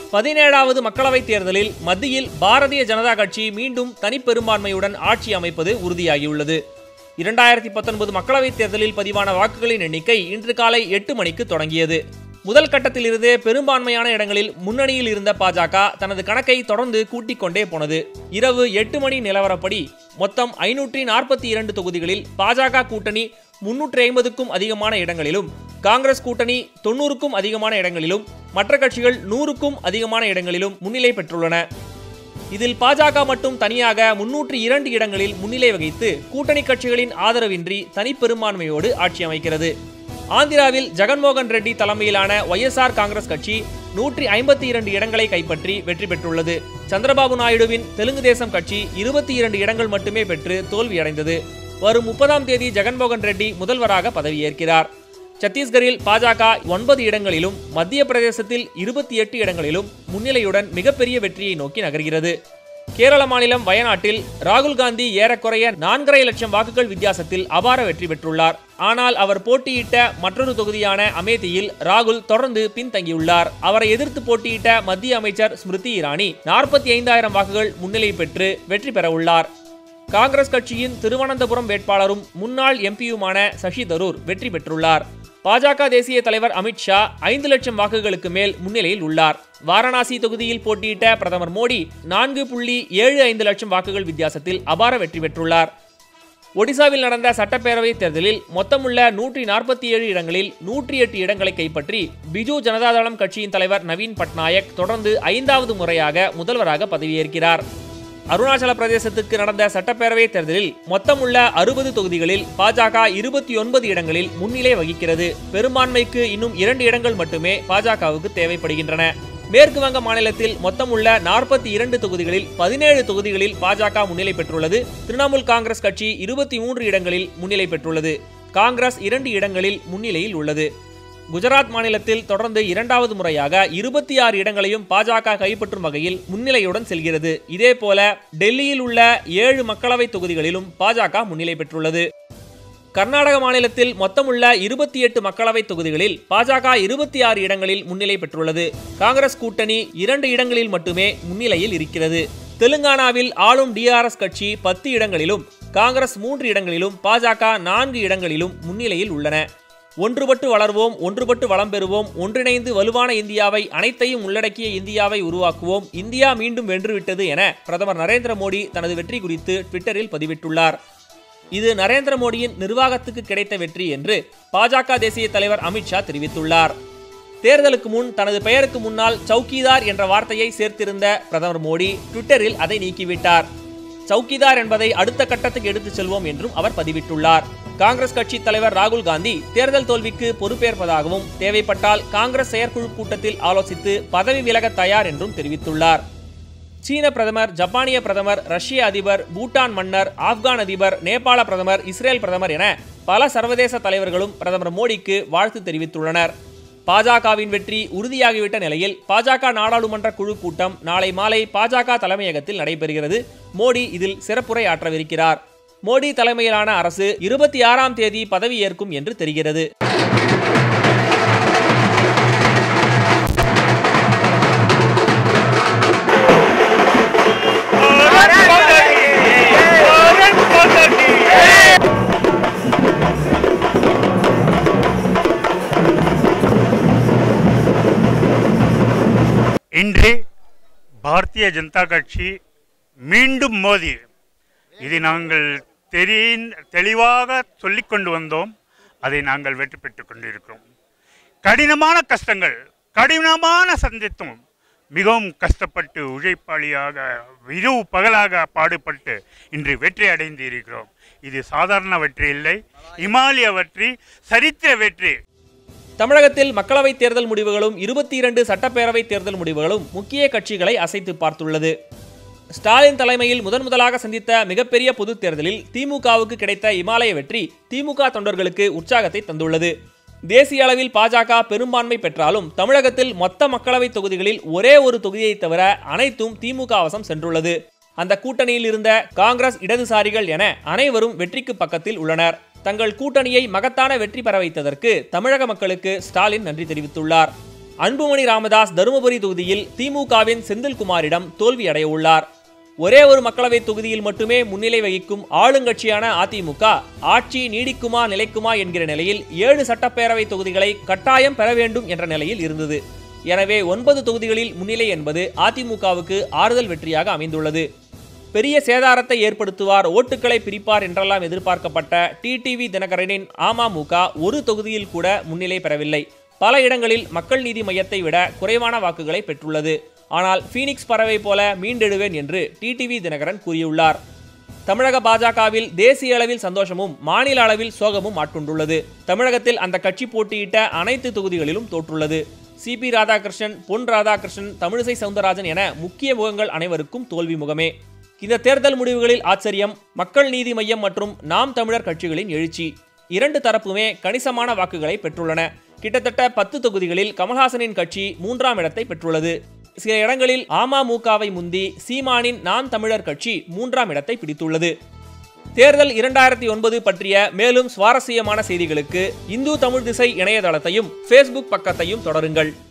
பதினேழாவது மக்களவைத் தேர்தலில் மத்தியில் பாரதிய ஜனதா கட்சி மீண்டும் தனிப்பெரும்பான்மையுடன் ஆட்சி அமைப்பது உறுதியாகியுள்ளது இரண்டாயிரத்தி பத்தொன்பது மக்களவைத் தேர்தலில் பதிவான வாக்குகளின் எண்ணிக்கை இன்று காலை எட்டு மணிக்கு தொடங்கியது முதல் கட்டத்திலிருந்தே பெரும்பான்மையான இடங்களில் முன்னணியில் இருந்த பாஜக தனது கணக்கை தொடர்ந்து கூட்டிக் கொண்டே போனது இரவு எட்டு மணி நிலவரப்படி மொத்தம் ஐநூற்றி நாற்பத்தி இரண்டு தொகுதிகளில் பாஜக கூட்டணி முன்னூற்றி ஐம்பதுக்கும் அதிகமான இடங்களிலும் காங்கிரஸ் கூட்டணி தொண்ணூறுக்கும் அதிகமான இடங்களிலும் மற்ற கட்சிகள் நூறுக்கும் அதிகமான இடங்களிலும் முன்னிலை பெற்றுள்ளன இதில் பாஜக மட்டும் தனியாக முன்னூற்றி இரண்டு இடங்களில் முன்னிலை வகித்து கூட்டணி கட்சிகளின் ஆதரவின்றி தனிப்பெரும்பான்மையோடு ஆட்சி அமைக்கிறது ஆந்திராவில் ஜெகன்மோகன் ரெட்டி தலைமையிலான ஒய்எஸ்ஆர் காங்கிரஸ் கட்சி நூற்றி ஐம்பத்தி இரண்டு இடங்களை கைப்பற்றி வெற்றி பெற்றுள்ளது சந்திரபாபு நாயுடுவின் தெலுங்கு தேசம் கட்சி இருபத்தி இரண்டு இடங்கள் மட்டுமே பெற்று தோல்வியடைந்தது வரும் முப்பதாம் தேதி ஜெகன்மோகன் ரெட்டி முதல்வராக பதவியேற்கிறார் சத்தீஸ்கரில் பாஜக ஒன்பது இடங்களிலும் மத்திய பிரதேசத்தில் இருபத்தி எட்டு இடங்களிலும் முன்னிலையுடன் மிகப்பெரிய வெற்றியை நோக்கி நகர்கிறது கேரள மாநிலம் வயநாட்டில் ராகுல் காந்தி ஏறக்குறைய நான்கரை லட்சம் வாக்குகள் வித்தியாசத்தில் அபார வெற்றி பெற்றுள்ளார் ஆனால் அவர் போட்டியிட்ட மற்றொரு தொகுதியான அமேதியில் ராகுல் தொடர்ந்து பின்தங்கியுள்ளார் அவரை எதிர்த்து போட்டியிட்ட மத்திய அமைச்சர் ஸ்மிருதி இரானி நாற்பத்தி ஐந்தாயிரம் வாக்குகள் முன்னிலை பெற்று வெற்றி பெறவுள்ளார் காங்கிரஸ் கட்சியின் திருவனந்தபுரம் வேட்பாளரும் முன்னாள் எம்பியுமான சசி தரூர் வெற்றி பெற்றுள்ளார் பாஜக தேசிய தலைவர் அமித் ஷா ஐந்து லட்சம் வாக்குகளுக்கு மேல் முன்னிலையில் உள்ளார் வாரணாசி தொகுதியில் போட்டியிட்ட பிரதமர் மோடி நான்கு புள்ளி ஏழு ஐந்து லட்சம் வாக்குகள் வித்தியாசத்தில் அபார வெற்றி பெற்றுள்ளார் ஒடிசாவில் நடந்த சட்டப்பேரவை தேர்தலில் மொத்தமுள்ள நூற்றி நாற்பத்தி ஏழு இடங்களில் நூற்றி எட்டு இடங்களை கைப்பற்றி பிஜு ஜனதாதளம் கட்சியின் தலைவர் நவீன் பட்நாயக் தொடர்ந்து ஐந்தாவது முறையாக முதல்வராக பதவியேற்கிறார் அருணாச்சல பிரதேசத்துக்கு நடந்த சட்டப்பேரவை தேர்தலில் மொத்தமுள்ள அறுபது தொகுதிகளில் பாஜக இருபத்தி ஒன்பது இடங்களில் முன்னிலை வகிக்கிறது பெரும்பான்மைக்கு இன்னும் இரண்டு இடங்கள் மட்டுமே பாஜகவுக்கு தேவைப்படுகின்றன மேற்கு வங்க மாநிலத்தில் மொத்தமுள்ள நாற்பத்தி இரண்டு தொகுதிகளில் பதினேழு தொகுதிகளில் பாஜக முன்னிலை பெற்றுள்ளது திரிணாமுல் காங்கிரஸ் கட்சி இருபத்தி மூன்று இடங்களில் முன்னிலை பெற்றுள்ளது காங்கிரஸ் இரண்டு இடங்களில் முன்னிலையில் உள்ளது குஜராத் மாநிலத்தில் தொடர்ந்து இரண்டாவது முறையாக இருபத்தி ஆறு இடங்களையும் பாஜக கைப்பற்றும் வகையில் முன்னிலையுடன் செல்கிறது இதேபோல டெல்லியில் உள்ள ஏழு மக்களவை தொகுதிகளிலும் பாஜக முன்னிலை பெற்றுள்ளது கர்நாடக மாநிலத்தில் மொத்தமுள்ள இருபத்தி எட்டு மக்களவை தொகுதிகளில் பாஜக இருபத்தி ஆறு இடங்களில் முன்னிலை பெற்றுள்ளது காங்கிரஸ் கூட்டணி இரண்டு இடங்களில் மட்டுமே முன்னிலையில் இருக்கிறது தெலுங்கானாவில் ஆளும் டிஆர்எஸ் கட்சி பத்து இடங்களிலும் காங்கிரஸ் மூன்று இடங்களிலும் பாஜக நான்கு இடங்களிலும் முன்னிலையில் உள்ளன ஒன்றுபட்டு வளர்வோம் ஒன்றுபட்டு வளம் பெறுவோம் ஒன்றிணைந்து வலுவான இந்தியாவை அனைத்தையும் உள்ளடக்கிய இந்தியாவை உருவாக்குவோம் இந்தியா மீண்டும் வென்றுவிட்டது என பிரதமர் நரேந்திர மோடி தனது வெற்றி குறித்து ட்விட்டரில் பதிவிட்டுள்ளார் இது நரேந்திர மோடியின் நிர்வாகத்துக்கு கிடைத்த வெற்றி என்று பாஜக தேசிய தலைவர் அமித்ஷா தெரிவித்துள்ளார் தேர்தலுக்கு முன் தனது பெயருக்கு முன்னால் சவுக்கிதார் என்ற வார்த்தையை சேர்த்திருந்த பிரதமர் மோடி ட்விட்டரில் அதை நீக்கிவிட்டார் சவுக்கிதார் என்பதை அடுத்த கட்டத்துக்கு எடுத்துச் செல்வோம் என்றும் அவர் பதிவிட்டுள்ளார் காங்கிரஸ் கட்சி தலைவர் ராகுல் காந்தி தேர்தல் தோல்விக்கு பொறுப்பேற்பதாகவும் தேவைப்பட்டால் காங்கிரஸ் செயற்குழு கூட்டத்தில் ஆலோசித்து பதவி விலக தயார் என்றும் தெரிவித்துள்ளார் சீன பிரதமர் ஜப்பானிய பிரதமர் ரஷ்ய அதிபர் பூட்டான் மன்னர் ஆப்கான் அதிபர் நேபாள பிரதமர் இஸ்ரேல் பிரதமர் என பல சர்வதேச தலைவர்களும் பிரதமர் மோடிக்கு வாழ்த்து தெரிவித்துள்ளனர் பாஜகவின் வெற்றி உறுதியாகிவிட்ட நிலையில் பாஜக நாடாளுமன்ற குழு கூட்டம் நாளை மாலை பாஜக தலைமையகத்தில் நடைபெறுகிறது மோடி இதில் சிறப்புரை ஆற்றவிருக்கிறார் மோடி தலைமையிலான அரசு இருபத்தி ஆறாம் தேதி பதவியேற்கும் என்று தெரிகிறது இன்று பாரதிய ஜனதா கட்சி மீண்டும் மோதி இது நாங்கள் தெரி தெளிவாக சொல்லிக் கொண்டு வந்தோம் அதை நாங்கள் வெற்றி பெற்றுக் கொண்டிருக்கிறோம் கடினமான கஷ்டங்கள் கடினமான சந்தித்தும் மிகவும் கஷ்டப்பட்டு உழைப்பாளியாக இரவு பகலாக பாடுபட்டு இன்று வெற்றி அடைந்து இருக்கிறோம் இது சாதாரண வெற்றி இல்லை இமாலய வெற்றி சரித்திர வெற்றி தமிழகத்தில் மக்களவைத் தேர்தல் முடிவுகளும் இருபத்தி இரண்டு சட்டப்பேரவை தேர்தல் முடிவுகளும் முக்கிய கட்சிகளை அசைத்து பார்த்துள்ளது ஸ்டாலின் தலைமையில் முதன் முதலாக சந்தித்த மிகப்பெரிய பொதுத் தேர்தலில் திமுகவுக்கு கிடைத்த இமாலய வெற்றி திமுக தொண்டர்களுக்கு உற்சாகத்தை தந்துள்ளது தேசிய அளவில் பாஜக பெரும்பான்மை பெற்றாலும் தமிழகத்தில் மொத்த மக்களவைத் தொகுதிகளில் ஒரே ஒரு தொகுதியை தவிர அனைத்தும் திமுக வசம் சென்றுள்ளது அந்த கூட்டணியில் இருந்த காங்கிரஸ் இடதுசாரிகள் என அனைவரும் வெற்றிக்கு பக்கத்தில் உள்ளனர் தங்கள் கூட்டணியை மகத்தான வெற்றி பெற வைத்ததற்கு தமிழக மக்களுக்கு ஸ்டாலின் நன்றி தெரிவித்துள்ளார் அன்புமணி ராமதாஸ் தருமபுரி தொகுதியில் திமுகவின் செந்தில்குமாரிடம் தோல்வியடைய உள்ளார் ஒரே ஒரு மக்களவைத் தொகுதியில் மட்டுமே முன்னிலை வகிக்கும் ஆளுங்கட்சியான அதிமுக ஆட்சி நீடிக்குமா நிலைக்குமா என்கிற நிலையில் ஏழு சட்டப்பேரவை தொகுதிகளை கட்டாயம் பெற வேண்டும் என்ற நிலையில் இருந்தது எனவே ஒன்பது தொகுதிகளில் முன்னிலை என்பது அதிமுகவுக்கு ஆறுதல் வெற்றியாக அமைந்துள்ளது பெரிய சேதாரத்தை ஏற்படுத்துவார் ஓட்டுகளை பிரிப்பார் என்றெல்லாம் எதிர்பார்க்கப்பட்ட டிடிவி தினகரனின் அமமுக ஒரு தொகுதியில் கூட முன்னிலை பெறவில்லை பல இடங்களில் மக்கள் நீதி மையத்தை விட குறைவான வாக்குகளை பெற்றுள்ளது ஆனால் ஃபீனிக்ஸ் பறவை போல மீண்டெழுவேன் என்று டிடிவி தினகரன் கூறியுள்ளார் தமிழக பாஜகவில் தேசிய அளவில் சந்தோஷமும் மாநில அளவில் சோகமும் ஆட்கொண்டுள்ளது தமிழகத்தில் அந்த கட்சி போட்டியிட்ட அனைத்து தொகுதிகளிலும் தோற்றுள்ளது சிபி ராதாகிருஷ்ணன் பொன் ராதாகிருஷ்ணன் தமிழிசை சவுந்தரராஜன் என முக்கிய முகங்கள் அனைவருக்கும் தோல்வி முகமே இந்த தேர்தல் முடிவுகளில் ஆச்சரியம் மக்கள் நீதி மையம் மற்றும் நாம் தமிழர் கட்சிகளின் எழுச்சி இரண்டு தரப்புமே கணிசமான வாக்குகளை பெற்றுள்ளன கிட்டத்தட்ட பத்து தொகுதிகளில் கமல்ஹாசனின் கட்சி மூன்றாம் இடத்தை பெற்றுள்ளது சில இடங்களில் அமமுகவை முந்தி சீமானின் நாம் தமிழர் கட்சி மூன்றாம் இடத்தை பிடித்துள்ளது தேர்தல் இரண்டாயிரத்தி ஒன்பது பற்றிய மேலும் சுவாரஸ்யமான செய்திகளுக்கு இந்து தமிழ் திசை இணையதளத்தையும் ஃபேஸ்புக் பக்கத்தையும் தொடருங்கள்